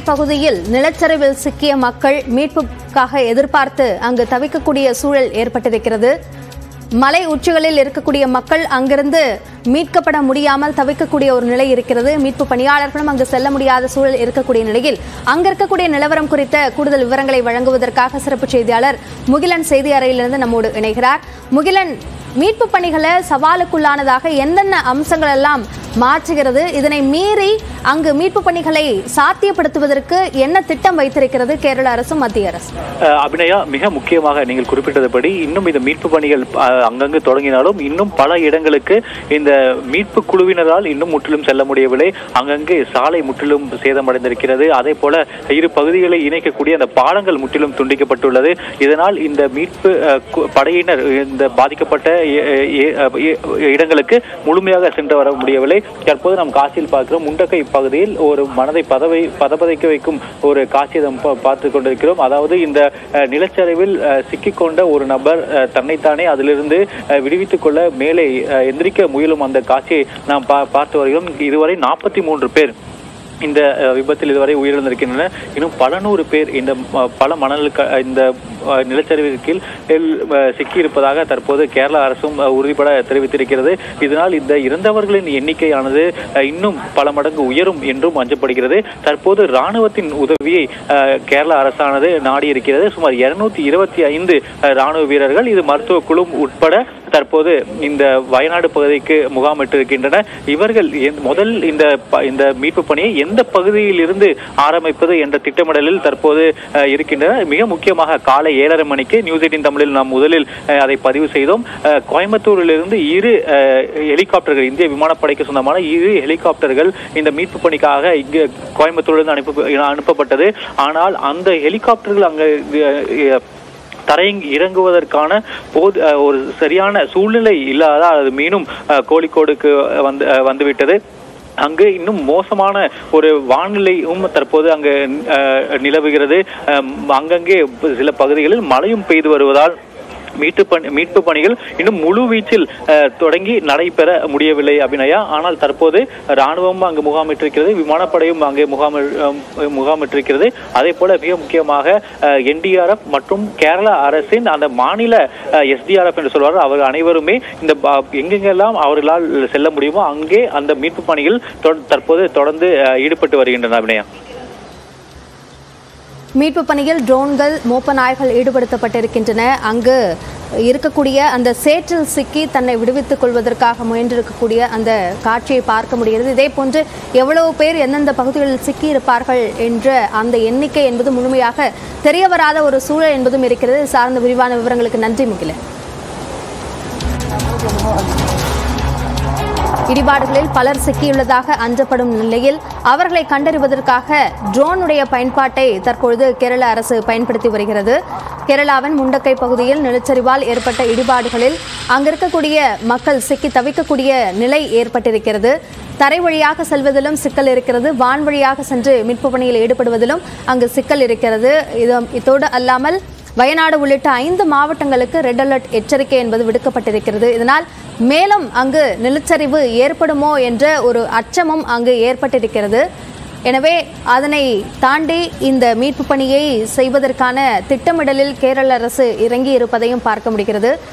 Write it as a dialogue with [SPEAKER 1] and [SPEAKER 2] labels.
[SPEAKER 1] பகுதியில் நிலச்சரிவில் சிக்கிய மக்கள் மீட்புக்காக எதிர்பார்த்து அங்கு தவிக்கக்கூடிய சூழல் ஏற்பட்டிருக்கிறது மலை உச்சிகளில் இருக்கக்கூடிய மக்கள் அங்கிருந்து மீட்கப்பட முடியாமல் தவிக்கக்கூடிய ஒரு நிலை இருக்கிறது மீட்பு பணியாளர்களும் அங்கு செல்ல முடியாத சூழல் இருக்கக்கூடிய நிலையில் அங்க இருக்கக்கூடிய நிலவரம் குறித்த கூடுதல் விவரங்களை வழங்குவதற்காக சிறப்பு செய்தியாளர் முகிலன் செய்தி அறையிலிருந்து நம்மோடு இணைகிறார் முகிலன் மீட்பு பணிகளை சவாலுக்குள்ளானதாக என்னென்ன அம்சங்கள் எல்லாம் மாற்றுகிறது இதனை மீறி அங்கு மீட்பு பணிகளை சாத்தியப்படுத்துவதற்கு என்ன திட்டம் வைத்திருக்கிறது கேரள அரசும் மத்திய அரசு
[SPEAKER 2] அஹ் அபிநயா மிக முக்கியமாக நீங்கள் குறிப்பிட்டதுபடி இன்னும் இந்த மீட்பு பணிகள் அஹ், அங்கங்கு தொடங்கினாலும் இன்னும் பல இடங்களுக்கு இந்த மீட்பு குழுவினரால் இன்னும் முற்றிலும் செல்ல முடியவில்லை அங்கங்கே சாலை முற்றிலும் சேதமடைந்திருக்கிறது அதே போல இரு பகுதிகளை இணைக்கக்கூடிய அந்த பாலங்கள் முற்றிலும் துண்டிக்கப்பட்டுள்ளது இதனால் இந்த மீட்பு அஹ், கு- படையினர் இந்த பாதிக்கப்பட்ட எ- எ- எ- இடங்களுக்கு முழுமையாக சென்று வர முடியவில்லை தற்போது நாம் காசியில் பார்க்கிறோம் முண்டக்கை பகுதியில் ஒரு மனதை பதவை பதபதைக்க வைக்கும் ஒரு காட்சியை நாம் பா- பார்த்து கொண்டிருக்கிறோம் அதாவது இந்த அஹ், நிலச்சரிவில் அஹ், சிக்கிக்கொண்ட ஒரு நபர் அஹ், தன்னைத்தானே அதிலிருந்து அஹ், விடுவித்துக் கொள்ள மேலே அஹ், எந்திரிக்க முயலும் அந்த காட்சியை நாம் பா- பார்த்து வருகிறோம் இதுவரை நாற்பத்தி மூன்று பேர் இந்த அஹ், விபத்தில் இதுவரை உயிரிழந்திருக்கின்றனர் இன்னும் பல நூறு பேர் இந்த அஹ், பல மணல் க- இந்த அஹ், நிலச்சரிவின் கீழ் எல்- அஹ், சிக்கியிருப்பதாக தற்போது கேரள அரசும் அஹ், உறுதிபட தெரிவித்திருக்கிறது இதனால் இந்த இறந்தவர்களின் எண்ணிக்கையானது அஹ், இன்னும் பல மடங்கு உயரும் என்றும் அஞ்சப்படுகிறது தற்போது ராணுவத்தின் உதவியை அஹ், கேரள அரசானது நாடி இருக்கிறது சுமார் இருநூத்தி இருபத்தி ஐந்து ராணுவ வீரர்கள் இது மருத்துவ குழு உட்பட தற்போது இந்த வயநாடு பகுதிக்கு முகாமிட்டிருக்கின்றன இவர்கள் எந்த- முதல் இந்த ப- இந்த மீட்பு பணியை எந்த பகுதியில் இருந்து ஆரம்பிப்பது என்ற திட்டமிடலில் தற்போது அஹ், இருக்கின்றன மிக முக்கியமாக காலை ஏழரை மணிக்கு நியூஸ் எயிட்டின் தமிழில் நாம் முதலில் அஹ், அதை பதிவு செய்தோம் அஹ், கோயம்புத்தூரிலிருந்து இரு அஹ், ஹெலிகாப்டர்கள் இந்திய விமானப்படைக்கு சொந்தமான இரு ஹெலிகாப்டர்கள் இந்த மீட்பு பணிக்காக இங்கு கோயம்புத்தூரிலிருந்து அனுப்ப அனுப்பப்பட்டது ஆனால் அந்த ஹெலிகாப்டர்கள் அங்கு அஹ், தரையிறங்கி இறங்குவதற்கான போது அஹ், ஒரு சரியான சூழ்நிலை இல்லாத அது மீண்டும் அஹ், கோழிக்கோடுக்கு வந்து அஹ், வந்துவிட்டது அங்கு இன்னும் மோசமான ஒரு வானிலையும் தற்போது அங்கு அஹ், நிலவுகிறது அஹ், அங்கங்கே சில பகுதிகளில் மழையும் பெய்து வருவதால் மீட்பு பணி மீட்பு பணிகள் இன்னும் முழு வீச்சில் அஹ், தொடங்கி நடைபெற முடியவில்லை அபிநயா ஆனால் தற்போது ராணுவம் அங்கு முகாமிட்டிருக்கிறது விமானப்படையும் அங்கே முகாம் முகாமிட்டிருக்கிறது அதே போல மிக முக்கியமாக என்டிஆர்எஃப் மற்றும் கேரளா அரசின் அந்த மாநில எஸ்டிஆர்எஃப் என்று சொல்வார்கள் அவர்கள் அனைவருமே இந்த ப- எங்கெங்கெல்லாம் அவர்களால் செல்ல முடியுமோ அங்கே அந்த மீட்பு பணியில் தொ- தற்போது தொடர்ந்து அஹ், ஈடுபட்டு வருகின்றன அபிநயா
[SPEAKER 1] மீட்பு பணியில் ட்ரோன்கள் மோப்ப நாய்கள் ஈடுபடுத்தப்பட்டிருக்கின்றன அங்கு இருக்கக்கூடிய அந்த சேற்றில் சிக்கி தன்னை விடுவித்துக் கொள்வதற்காக முயன்றிருக்கக்கூடிய அந்த காட்சியை பார்க்க முடிகிறது இதே போன்று எவ்வளவு பேர் எந்தெந்த பகுதிகளில் சிக்கி இருப்பார்கள் என்ற அந்த எண்ணிக்கை என்பது முழுமையாக தெரிய வராத ஒரு சூழல் என்பதும் இருக்கிறது இது சார்ந்த விரிவான விவரங்களுக்கு நன்றி முகிலன் இடிபாடுகளில் பலர் சிக்கியுள்ளதாக அஞ்சப்படும் நிலையில் அவர்களை கண்டறிவதற்காக ட்ரோனுடைய பயன்பாட்டை தற்பொழுது கேரள அரசு பயன்படுத்தி வருகிறது கேரளாவின் முண்டக்கை பகுதியில் நிலச்சரிவால் ஏற்பட்ட இடிபாடுகளில் அங்கிருக்கக்கூடிய மக்கள் சிக்கி தவிக்கக்கூடிய நிலை ஏற்பட்டிருக்கிறது தரை வழியாக செல்வதிலும் சிக்கல் இருக்கிறது வான் வழியாக சென்று மீட்பு பணியில் ஈடுபடுவதிலும் அங்கு சிக்கல் இருக்கிறது இது இதோடு அல்லாமல் வயநாடு உள்ளிட்ட ஐந்து மாவட்டங்களுக்கு ரெட் அலர்ட் எச்சரிக்கை என்பது விடுக்கப்பட்டிருக்கிறது இதனால் மேலும் அங்கு நிலச்சரிவு ஏற்படுமோ என்ற ஒரு அச்சமும் அங்கு ஏற்பட்டிருக்கிறது எனவே அதனை தாண்டி இந்த மீட்பு பணியை செய்வதற்கான திட்டமிடலில் கேரள அரசு இறங்கி இருப்பதையும் பார்க்க முடிகிறது